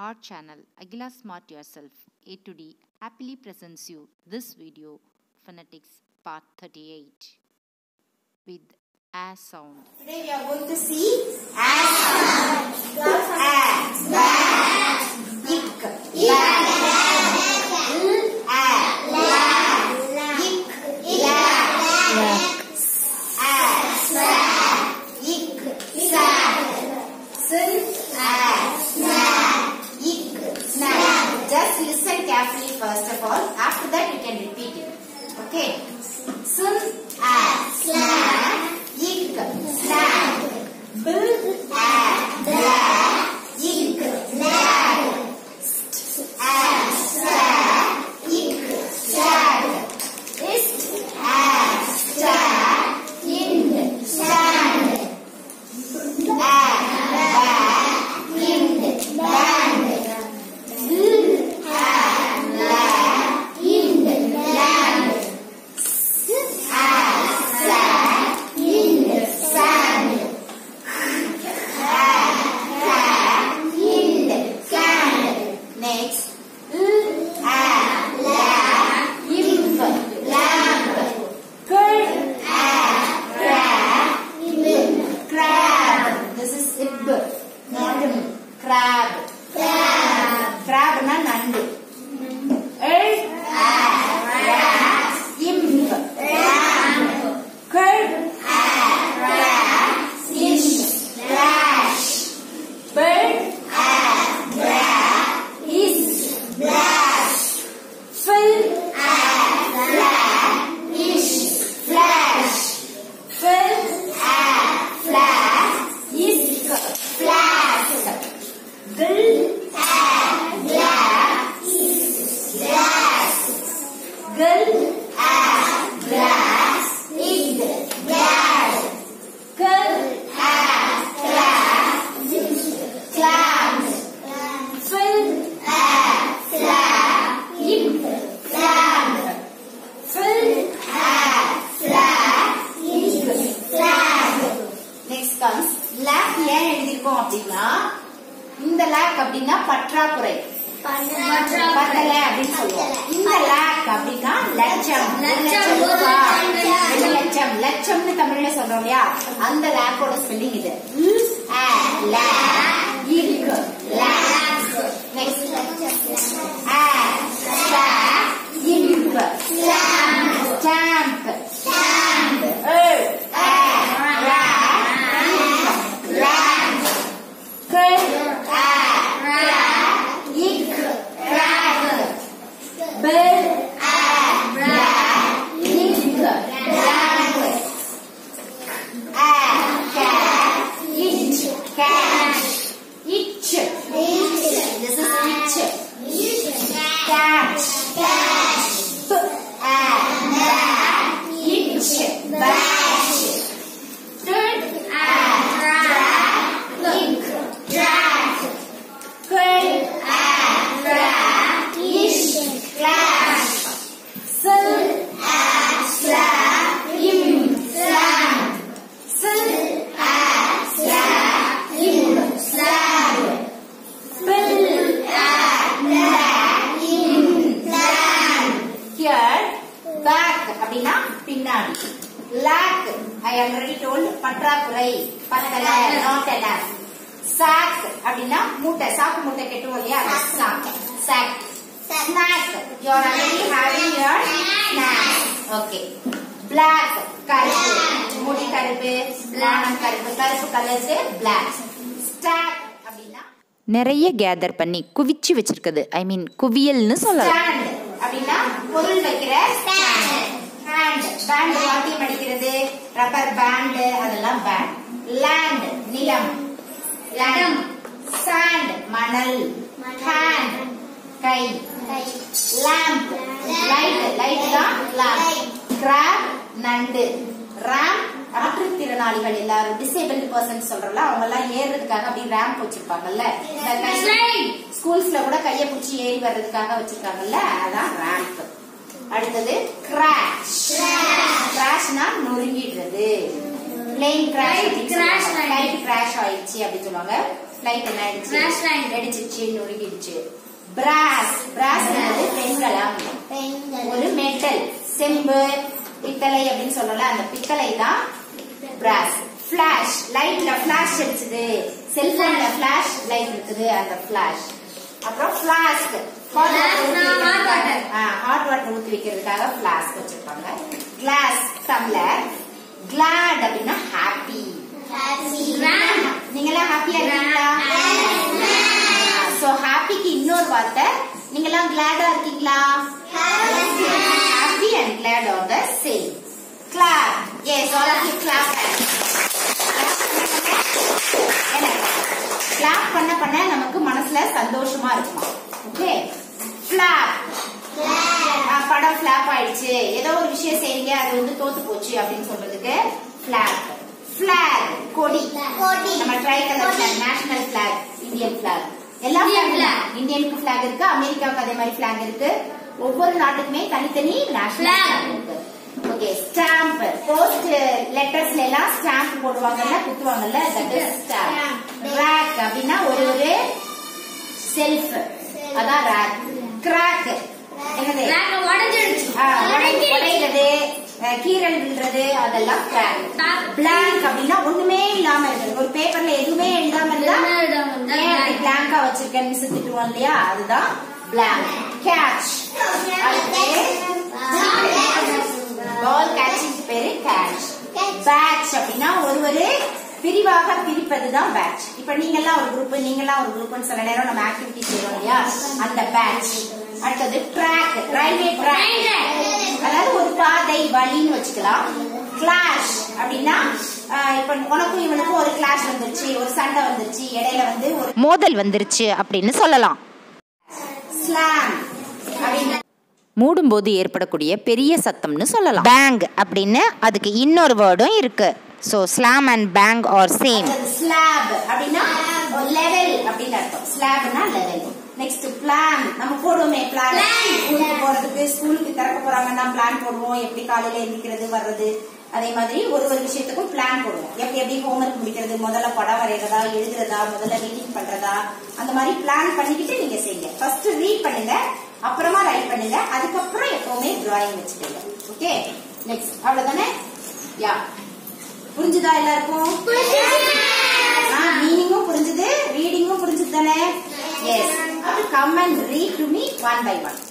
our channel Agila Smart Yourself A to D happily presents you this video phonetics part 38 with a sound. Today we are going to see as sound. A, ba, ik, la, l, a, la, ik, la, a, sa, ik, sa, sin, a, sna, ik, sna. Just listen carefully first of all. After that you can repeat it. Okay. Sun, a, sna, ik, sna. B, a, bla, ik, la. A, sa, ik, sa. Ist, a, sta, in, stand. A, ba, in, band. L, a, la, in, land. A, sa, in, sand. A, ka, in, can. Next. L, a, la, imp, lamp. Curd, a, ra, ib, crab. This is ib, not im. Crab. Crab. Crab na நண்டு. எள், a, ra, imp, lamp. Curd, a, ra, ish, flash. Bird, a, bra, is, blast. Fill, a, fla, ish, flash. Fill, a, fla, isk, flask. Bill, a, bla, is, glass. Girl, a, glass, id, glad. Girl, a, class, clams. Fill, a, fla, imp, flam. Fill, a, fla, ig, flag. Next comes lack ஏன் எழுதிருக்கோம் அப்படின்னா இந்த லேக் அப்படின்னா பற்றாக்குறை பத்தல அப்படின்னு சொல்லுவோம் இந்த லேக் அப்படின்னா லட்சம் ஒரு லட்சம் ரூபாய் ரெண்டு லட்சம் லட்சம்னு தமிழ்ல சொல்றோம் இல்லையா அந்த லேக்கோட ஸ்பெல்லிங் இது ல், அ, ல, இக், லேக். Next. அ, ச, இம்ப், ஸ்டாம்ப், ஏ, அ, ரா, இம்ப், lake. Curd, a, ra, ik, crab. Bird, a, bra, ink, lamp. A, cat, it, cash. Itch. This is itch. Catch. B, a, bra, itch, bash. Dirt, a, ra, ink, drag. Curl, a, ra, ish, clash. Sil, a, sla, im, slam. Sil, a, sla, im, slam. Bill, a, bla, im, slam. Here, back அப்படின்னா பின்னாடி lack I already told பற்றாக்குறை பத்தல not enough sack அப்படின்னா மூட்டை சாக்கு மூட்டை கெட்டுவோம் இல்லையா sack sack snack you are already having your snack okay black கருப்பு முடி கருப்பு வானம் கருப்பு கருப்பு கலருக்கு black stack அப்படின்னா நிறைய கேதர் பண்ணி குவிச்சு வச்சிருக்குது ஐ மீன் குவியல்னு சொல்லலாம் ஸ்டாண்ட் அப்படின்னா பொருள் வைக்கிற ஸ்டாண்ட் ஹேண்ட் பேண்ட் வாத்தியம் அடிக்கிறது ரப்பர் பேண்ட் அதெல்லாம் பேண்ட் லேண்ட் நிலம் லேண்ட் சாண்ட் மணல் ஹேண்ட் கை லேம்ப் லைட் லைட் தான் லேம்ப் கிராப் நண்டு ரேம் மாற்றுத்திறனாளிகள் எல்லாரும் டிசேபிள் பர்சன் சொல்றல அவங்க எல்லாம் ஏறுறதுக்காக அப்படி ரேம்ப் வச்சிருப்பாங்கல்ல ஸ்கூல்ஸ்ல கூட கைய பிடிச்சி ஏறி வர்றதுக்காக வச்சிருக்காங்கல்ல அதான் ரேம்ப் அடுத்தது கிராஷ் கிராஷ்னா நொறுங்கிடுறது plane crash crash light crash ஆயிடுச்சு அப்படின்னு சொல்லுவாங்க லைட் என்ன ஆயிடுச்சு Flash light. வெடிச்சிச்சு நொறுங்கிடுச்சு பிராஸ் பிராஸ் பெண்களம் ஒரு மெட்டல் செம்பு பித்தளை அப்படின்னு சொல்லல அந்த பித்தளை தான் பிராஸ் ஃபிளாஷ் லைட்ல ஃபிளாஷ் அடிச்சது செல்போன்ல ஃபிளாஷ் லைட் இருக்குது அந்த ஃபிளாஷ் அப்புறம் ஃபிளாஸ்க் ஹாட் Flask னா hot water. ஹாட் வாட்டர் ஊத்தி வைக்கிறதுக்காக ஃபிளாஸ்க் வச்சிருப்பாங்க கிளாஸ் டம்ளர் கிளாட் அப்படின்னா ஹாப்பி நீங்க எல்லாம் ஹாப்பியா இருக்கீங்களா சோ ஹாப்பிக்கு இன்னொரு வார்த்தை நீங்க எல்லாம் கிளாடா இருக்கீங்களா happy and glad are the same clap yes all of you clap clap பண்ண பண்ண நமக்கு மனசுல சந்தோஷமா இருக்குமா ஓகே ஃபிளாப் படம் ஃபிளாப் ஆயிடுச்சு ஏதோ ஒரு விஷயம் செய்றீங்க அது வந்து தோத்து போச்சு அப்படின்னு சொல்றதுக்கு ஃபிளாப் ஃபிளாக் கொடி கொடி. நம்ம tricolour flag national flag Indian flag எல்லா Indian flag flag. இந்தியனுக்கு ஃபிளாக் இருக்கு அமெரிக்காவுக்கு அதே மாதிரி ஃபிளாக் இருக்கு ஒவ்வொரு நாட்டுக்குமே தனித்தனி நேஷனல் Flag. ஃபிளாக் இருக்கு ஓகே ஸ்டாம்ப் போஸ்ட் லெட்டர்ஸ்ல எல்லாம் ஸ்டாம்ப் போடுவாங்கல்ல குத்துவாங்கல்ல தட் இஸ் ஸ்டாம்ப் ரேக் அப்படின்னா ஒரு ஒரு செல்ஃப் அதான் ரேக் கிராக் என்னது ஆ, உடை- உடைகிறது அஹ், கீறல் விழுறது அதெல்லாம் கிராக் பிளாங்க் அப்படின்னா ஒண்ணுமே இல்லாம இருக்கு ஒரு பேப்பர்ல எதுவுமே எழுதாம இருந்தா ஏன் அப்படி பிளாங்கா வச்சிருக்கேன் மிஸ் திட்டுவோம் இல்லையா அதுதான் பிளாங்க் கேட்ச் பால் கேட்சிங் பேரு கேட்ச் பேட்ச் அப்படின்னா ஒரு ஒரு பிரிவாக பிரிப்பது தான் பேட்ச் இப்ப நீங்க எல்லாம் ஒரு குரூப் நீங்க எல்லாம் ஒரு குரூப்னு சில நேரம் நம்ம ஆக்டிவிட்டி செய்றோம் இல்லையா அந்த பேட்ச் அடுத்தது ட்ராக் ரயில்வே ட்ராக் அதாவது ஒரு பாதை வழின்னு வச்சுக்கலாம் கிளாஷ் அப்படின்னா ஆஹ், இப்ப உனக்கும் இவனுக்கும் ஒரு கிளாஷ் வந்துருச்சு ஒரு சண்டை வந்துருச்சு இடையில வந்து ஒரு மோதல் வந்துருச்சு அப்படின்னு சொல்லலாம் ஸ்லாம் அப்படின்னா மூடும்போது ஏற்படக்கூடிய பெரிய சத்தம்னு சொல்லலாம் பேங் அப்படின்னு அதுக்கு இன்னொரு வேர்டும் இருக்கு so slam and bang are same slab அப்படின்னா லெவல் அப்படின்னு அர்த்தம் ஸ்லாப்னா லெவல் நெக்ஸ்ட் பிளான் நம்ம போடுவோமே பிளான் ஸ்கூலுக்கு போறதுக்கு ஸ்கூலுக்கு திறக்க போறாங்கன்னா பிளான் போடுவோம் எப்படி காலையில எந்திரிக்கிறது வர்றது அதே மாதிரி ஒரு ஒரு விஷயத்துக்கும் பிளான் போடுவோம் எப்படி எப்படி ஹோம்ஒர்க் முடிக்கிறது முதல்ல படம் வரைகிறதா எழுதுறதா முதல்ல ரீடிங் பண்றதா அந்த மாதிரி பிளான் பண்ணிக்கிட்டு நீங்க செய்யுங்க ஃபர்ஸ்ட் ரீட் பண்ணுங்க அப்புறமா ரைட் பண்ணுங்க அதுக்கப்புறம் எப்பவுமே டிராயிங் வச்சுக்கோங்க ஓகே நெக்ஸ்ட் அவ்வளவுதானே யா புரிஞ்சுதா எல்லாருக்கும் மீனிங்கும் புரிஞ்சுது ரீடிங்கும் புரிஞ்சுது தானே yes come and read to me one by one